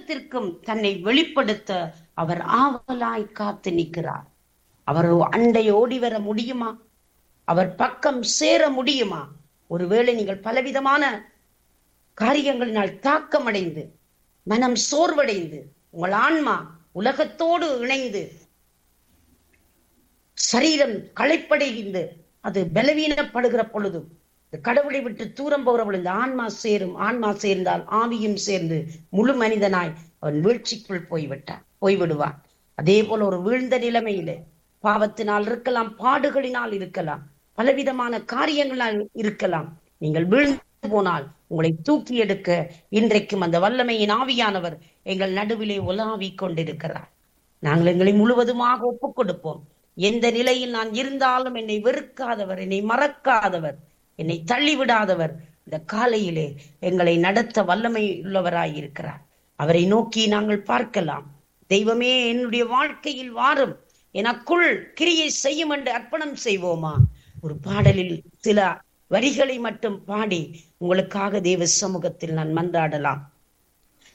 உலகத்திற்கும் தன்னை வெளிப்படுத்த அவர் ஆவலாய் காத்து நிற்கிறார் அவர் அண்டை ஓடி வர முடியுமா அவர் பக்கம் சேர முடியுமா ஒருவேளை நீங்கள் பலவிதமான காரியங்களினால் தாக்கமடைந்து மனம் சோர்வடைந்து உங்கள் ஆன்மா உலகத்தோடு இணைந்து சரீரம் களைப்படைந்து அது பலவீனப்படுகிற பொழுது இந்த கடவுளை விட்டு தூரம் போகிற பொழுது இந்த ஆன்மா சேரும் ஆன்மா சேர்ந்தால் ஆவியும் சேர்ந்து முழு மனிதனாய் அவன் வீழ்ச்சிக்குள் போய்விட்டான் போய்விடுவான் அதே போல ஒரு வீழ்ந்த நிலைமையிலே பாவத்தினால் இருக்கலாம் பாடுகளினால் இருக்கலாம் பலவிதமான காரியங்களால் இருக்கலாம் நீங்கள் வீழ்ந்து போனால் உங்களை தூக்கி எடுக்க இன்றைக்கும் அந்த வல்லமையின் ஆவியானவர் எங்கள் நடுவிலே உலாவிக் கொண்டிருக்கிறார் நாங்கள் எங்களை முழுவதுமாக ஒப்புக் கொடுப்போம் எந்த நிலையில் நான் இருந்தாலும் என்னை வெறுக்காதவர் என்னை மறக்காதவர் என்னை தள்ளிவிடாதவர் இந்த காலையிலே எங்களை நடத்த வல்லமை உள்ளவராய் இருக்கிறார் அவரை நோக்கி நாங்கள் பார்க்கலாம் தெய்வமே என்னுடைய வாழ்க்கையில் வாரும் எனக்குள் கிரியை செய்யும் என்று அர்ப்பணம் செய்வோமா ஒரு பாடலில் சில வரிகளை மட்டும் பாடி உங்களுக்காக தேவ சமூகத்தில் நான் மன்றாடலாம்